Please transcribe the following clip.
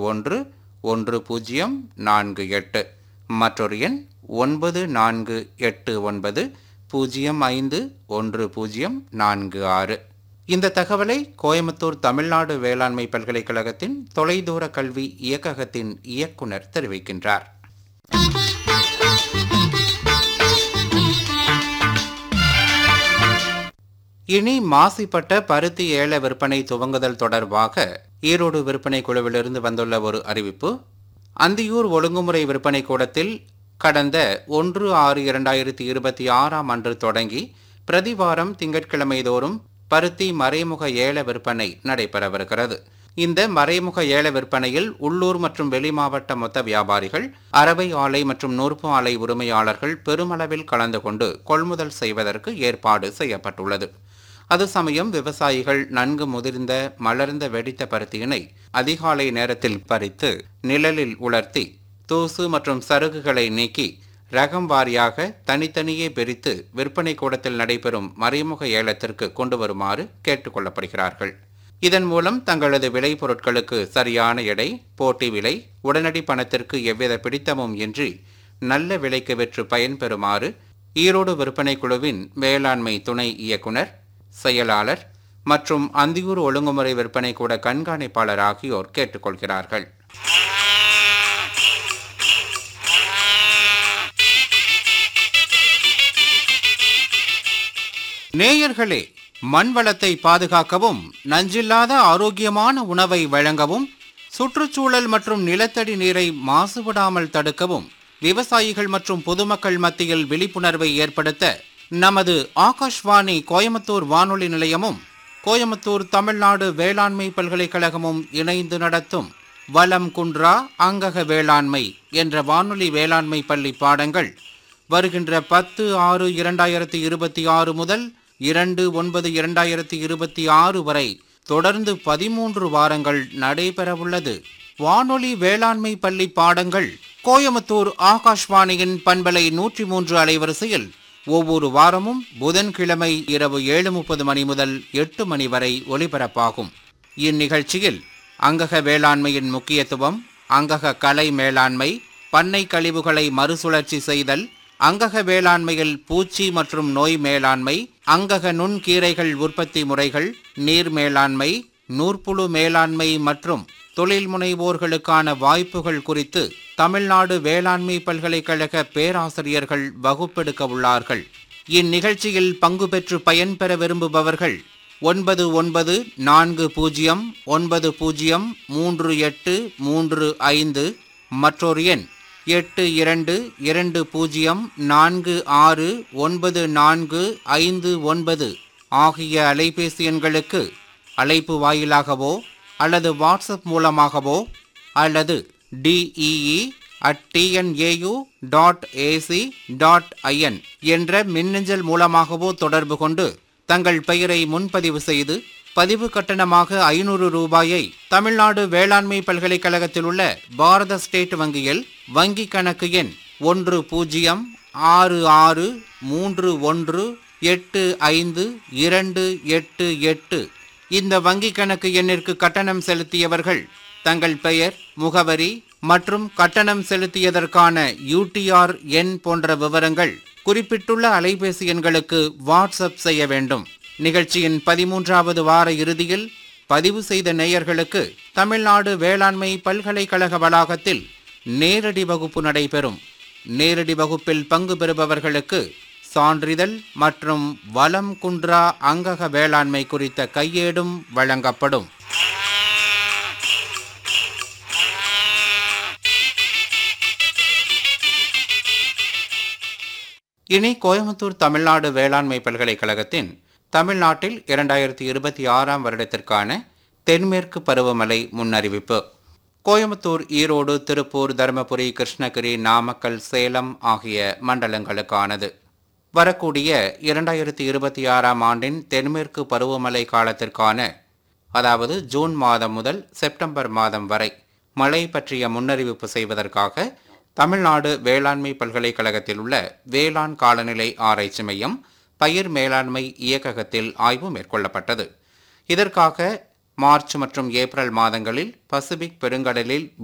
ஒன்று ஒன்று பூஜ்ஜியம் நான்கு எட்டு மற்றொரு எண் ஒன்பது நான்கு எட்டு ஒன்பது பூஜ்ஜியம் ஐந்து ஒன்று பூஜ்ஜியம் நான்கு ஆறு இந்த தகவலை கோயம்புத்தூர் தமிழ்நாடு வேளாண்மை பல்கலைக்கழகத்தின் தொலைதூர கல்வி இயக்ககத்தின் இயக்குனர் தெரிவிக்கின்றார் இனி மாசிப்பட்ட பருத்தி ஏல விற்பனை துவங்குதல் தொடர்பாக ஈரோடு விற்பனை குழுவிலிருந்து வந்துள்ள ஒரு அறிவிப்பு அந்தியூர் ஒழுங்குமுறை விற்பனை கூடத்தில் கடந்த ஒன்று ஆறு இரண்டாயிரத்தி இருபத்தி ஆறாம் அன்று தொடங்கி பிரதிவாரம் திங்கட்கிழமை தோறும் பருத்தி மறைமுக ஏல விற்பனை நடைபெறவிருக்கிறது இந்த மறைமுக ஏல விற்பனையில் உள்ளூர் மற்றும் வெளிமாவட்ட மொத்த வியாபாரிகள் அரவை ஆலை மற்றும் நூற்பு ஆலை உரிமையாளர்கள் பெருமளவில் கலந்து கொண்டு கொள்முதல் செய்வதற்கு ஏற்பாடு செய்யப்பட்டுள்ளது அது சமயம் விவசாயிகள் நன்கு முதிர்ந்த மலர்ந்த வெடித்த பருத்தியினை அதிகாலை நேரத்தில் பறித்து நிழலில் உலர்த்தி தூசு மற்றும் சருகுகளை நீக்கி ரகம் வாரியாக தனித்தனியே பிரித்து விற்பனை கூடத்தில் நடைபெறும் மறைமுக ஏலத்திற்கு கொண்டு வருமாறு கேட்டுக்கொள்ளப்படுகிறார்கள் இதன் மூலம் தங்களது விளைபொருட்களுக்கு சரியான எடை போட்டி விலை உடனடி பணத்திற்கு எவ்வித பிடித்தமும் இன்றி நல்ல விலைக்கு விற்று பயன்பெறுமாறு ஈரோடு விற்பனை குழுவின் வேளாண்மை துணை இயக்குனர் செயலாளர் மற்றும் அந்தியூர் ஒழுங்குமுறை விற்பனை கூட கண்காணிப்பாளர் ஆகியோர் கேட்டுக்கொள்கிறார்கள் நேயர்களே மண் வளத்தை பாதுகாக்கவும் நஞ்சில்லாத ஆரோக்கியமான உணவை வழங்கவும் சுற்றுச்சூழல் மற்றும் நிலத்தடி நீரை மாசுபடாமல் தடுக்கவும் விவசாயிகள் மற்றும் பொதுமக்கள் மத்தியில் விழிப்புணர்வை ஏற்படுத்த நமது ஆகாஷ்வாணி கோயம்புத்தூர் வானொலி நிலையமும் கோயம்புத்தூர் தமிழ்நாடு வேளாண்மை பல்கலைக்கழகமும் இணைந்து நடத்தும் வலம் குன்றா அங்கக வேளாண்மை என்ற வானொலி வேளாண்மை பள்ளி பாடங்கள் வருகின்ற பத்து ஆறு இரண்டாயிரத்தி இருபத்தி ஆறு முதல் இரண்டு ஒன்பது இரண்டாயிரத்தி இருபத்தி ஆறு வரை தொடர்ந்து பதிமூன்று வாரங்கள் நடைபெறவுள்ளது வானொலி வேளாண்மை பள்ளி பாடங்கள் கோயமுத்தூர் ஆகாஷ்வாணியின் பண்பலை நூற்றி மூன்று அலைவரிசையில் ஒவ்வொரு வாரமும் புதன்கிழமை இரவு ஏழு முப்பது மணி முதல் எட்டு மணி வரை ஒலிபரப்பாகும் இந்நிகழ்ச்சியில் அங்கக வேளாண்மையின் முக்கியத்துவம் அங்கக கலை மேலாண்மை பண்ணை கழிவுகளை மறுசுழற்சி செய்தல் அங்கக வேளாண்மையில் பூச்சி மற்றும் நோய் மேலாண்மை அங்கக நுண்கீரைகள் உற்பத்தி முறைகள் நீர் மேலாண்மை நூற்புழு மேலாண்மை மற்றும் தொழில் முனைவோர்களுக்கான வாய்ப்புகள் குறித்து தமிழ்நாடு வேளாண்மை பல்கலைக்கழக பேராசிரியர்கள் வகுப்பெடுக்க உள்ளார்கள் இந்நிகழ்ச்சியில் பங்கு பெற்று பயன்பெற விரும்புபவர்கள் ஒன்பது ஒன்பது நான்கு பூஜ்ஜியம் ஒன்பது பூஜ்ஜியம் மூன்று எட்டு மூன்று ஐந்து மற்றொரு எண் எட்டு இரண்டு இரண்டு பூஜ்ஜியம் நான்கு ஆறு ஒன்பது நான்கு ஐந்து ஒன்பது ஆகிய அலைபேசி எண்களுக்கு அழைப்பு வாயிலாகவோ அல்லது வாட்ஸ்அப் மூலமாகவோ அல்லது DEE at TNAU dot AC dot IN என்ற மின்னஞ்சல் மூலமாகவோ தொடர்பு கொண்டு தங்கள் பெயரை முன்பதிவு செய்து பதிவு கட்டணமாக ஐநூறு ரூபாயை தமிழ்நாடு வேளாண்மை பல்கலைக்கழகத்தில் உள்ள பாரத ஸ்டேட் வங்கியில் வங்கி கணக்கு எண் ஒன்று பூஜ்ஜியம் ஆறு ஆறு மூன்று ஒன்று எட்டு ஐந்து இரண்டு எட்டு எட்டு இந்த வங்கி கணக்கு எண்ணிற்கு கட்டணம் செலுத்தியவர்கள் தங்கள் பெயர் முகவரி மற்றும் கட்டணம் செலுத்தியதற்கான யூடிஆர் எண் போன்ற விவரங்கள் குறிப்பிட்டுள்ள அலைபேசி எண்களுக்கு வாட்ஸ்அப் செய்ய வேண்டும் நிகழ்ச்சியின் பதிமூன்றாவது வார இறுதியில் பதிவு செய்த நேயர்களுக்கு தமிழ்நாடு வேளாண்மை பல்கலைக்கழக வளாகத்தில் நேரடி வகுப்பு நடைபெறும் நேரடி வகுப்பில் பங்கு பெறுபவர்களுக்கு சான்றிதழ் மற்றும் வலம் குன்றா அங்கக வேளாண்மை குறித்த கையேடும் வழங்கப்படும் இனி கோயம்புத்தூர் தமிழ்நாடு வேளாண்மை பல்கலைக்கழகத்தின் தமிழ்நாட்டில் இரண்டாயிரத்தி இருபத்தி ஆறாம் வருடத்திற்கான தென்மேற்கு பருவமழை முன்னறிவிப்பு கோயம்புத்தூர் ஈரோடு திருப்பூர் தருமபுரி கிருஷ்ணகிரி நாமக்கல் சேலம் ஆகிய மண்டலங்களுக்கானது வரக்கூடிய இரண்டாயிரத்தி இருபத்தி ஆறாம் ஆண்டின் தென்மேற்கு பருவமழை காலத்திற்கான அதாவது ஜூன் மாதம் முதல் செப்டம்பர் மாதம் வரை மழை பற்றிய முன்னறிவிப்பு செய்வதற்காக தமிழ்நாடு வேளாண்மை பல்கலைக்கழகத்தில் உள்ள வேளாண் காலநிலை ஆராய்ச்சி மையம் பயிர் மேலாண்மை இயக்ககத்தில் ஆய்வு மேற்கொள்ளப்பட்டது இதற்காக மார்ச் மற்றும் ஏப்ரல் மாதங்களில் பசிபிக் பெருங்கடலில்